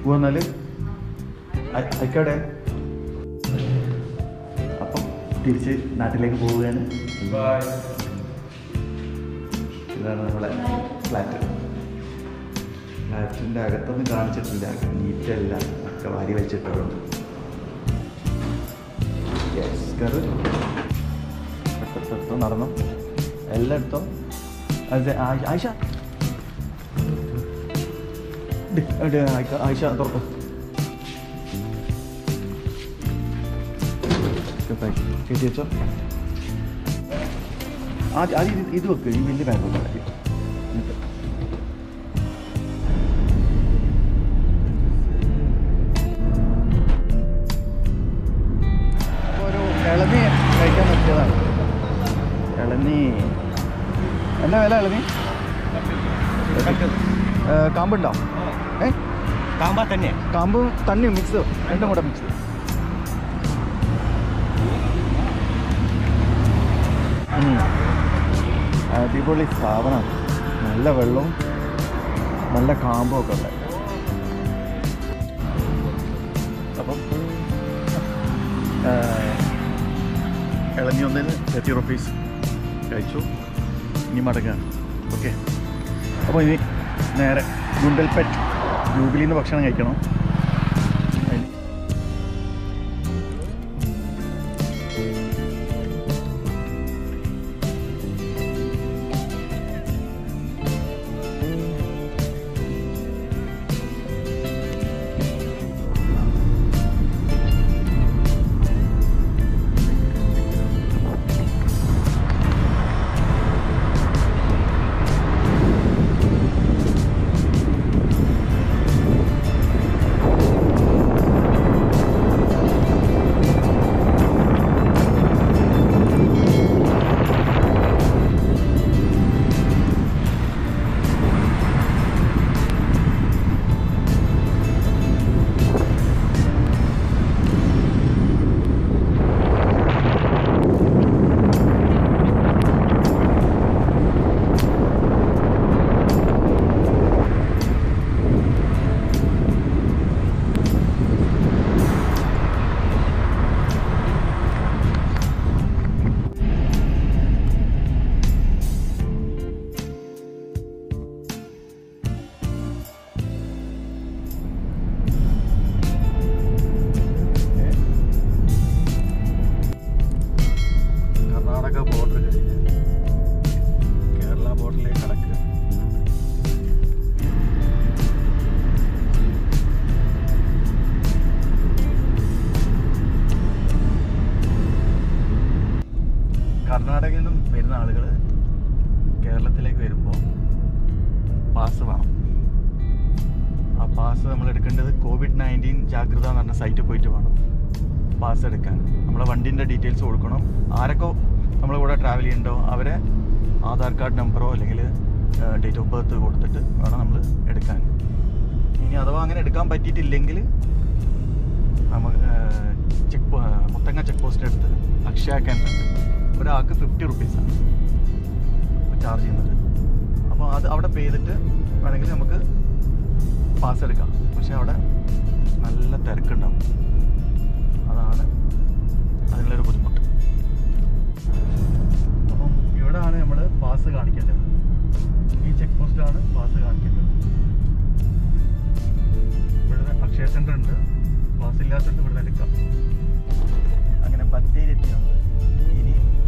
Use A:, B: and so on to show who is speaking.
A: പോവാന്നാല് അയക്കവിടെ അപ്പം തിരിച്ച് നാട്ടിലേക്ക് പോവുകയാണ് ഇതാണ് നമ്മളെ ഫ്ലാറ്റ് ഫ്ലാറ്റിൻ്റെ അകത്തൊന്നും കാണിച്ചിട്ടില്ല നീറ്റല്ല ഒക്കെ വാരി വെച്ചിട്ടുണ്ട് യെസ് കറ് എടുത്തോ നടന്നു എല്ലാം എടുത്തോ അതെ ആയിഷ ആയിഷ ഡി, എടി, ആയിക്ക- ആയിഷ തുറക്കും കയറ്റി വെച്ചോ ആദ്യം ആദ്യം ഇത് ഇത് വെക്ക് ഈ വലിയ ബാഗ് വെക്കാം ആദ്യം. എന്നിട്ട് അപ്പോൾ ഒരു ഇളനീ കഴിക്കാൻ പറ്റിയതാണ് ഇളനീ എന്നാ വില ഇളനീ ഏ, കാമ്പുണ്ടോ ഏ
B: കാമ്പാ തന്നെ
A: കാമ്പും തണ്ണിയും മിക്സ് രണ്ടും കൂടെ മിക്സ് അടിപൊളി സ്ഥാപനം നല്ല വെള്ളവും നല്ല കാമ്പും ഒക്കെ ഉണ്ട് അപ്പം ഇളഞ്ഞി ഒന്നിന് തേർട്ടി റുപ്പീസ് കഴിച്ചു ഇനി മടങ്ങാണ് ഓക്കെ അപ്പോൾ ഇനി നേരെ ഗുണ്ടൽപെറ്റ് ജൂബിലിയിൽ നിന്ന് ഭക്ഷണം കഴിക്കണം അതിന് കർണാടക ബോർഡർ കഴിഞ്ഞ് കേരള ബോർഡറിലേക്ക് കടക്കുക കർണാടകയിൽ നിന്നും വരുന്ന ആളുകൾ കേരളത്തിലേക്ക് വരുമ്പോൾ പാസ് വേണം ആ പാസ് നമ്മൾ എടുക്കേണ്ടത് കോവിഡ് നയൻറ്റീൻ ജാഗ്രത എന്ന് പറഞ്ഞ സൈറ്റിൽ പോയിട്ട് വേണം പാസ് എടുക്കാൻ നമ്മളെ വണ്ടീൻ്റെ ഡീറ്റെയിൽസ് കൊടുക്കണം ആരൊക്കെ നമ്മളെ കൂടെ ട്രാവൽ ചെയ്യണ്ടോ അവരെ ആധാർ കാർഡ് നമ്പറോ അല്ലെങ്കിൽ ഡേറ്റ് ഓഫ് ബർത്ത് കൊടുത്തിട്ട് വേണം നമ്മൾ എടുക്കാൻ ഇനി അഥവാ അങ്ങനെ എടുക്കാൻ പറ്റിയിട്ടില്ലെങ്കിൽ നമുക്ക് ചെക്ക് മുത്തങ്ങ ചെക്ക് പോസ്റ്റ് എടുത്ത് അക്ഷയ കേന്ദ്രമുണ്ട് ഒരാൾക്ക് ഫിഫ്റ്റി റുപ്പീസാണ് ചാർജ് ചെയ്യുന്നത് അപ്പോൾ അത് അവിടെ പേ ചെയ്തിട്ട് വേണമെങ്കിൽ നമുക്ക് പാസ് എടുക്കാം പക്ഷെ അവിടെ നല്ല തിരക്കുണ്ടാവും അതാണ് അതിനുള്ളൊരു ബുദ്ധിമുട്ട് അപ്പം ഇവിടെയാണ് നമ്മൾ പാസ് കാണിക്കേണ്ടത് ഈ ചെക്ക് പോസ്റ്റിലാണ് പാസ് കാണിക്കേണ്ടത് ഇവിടെ അക്ഷയ സെൻ്റർ ഉണ്ട് പാസ് ഇല്ലാത്തതുകൊണ്ട് ഇവിടെ എടുക്കാം അങ്ങനെ ബത്തേരി എത്തി നമ്മൾ ഇനി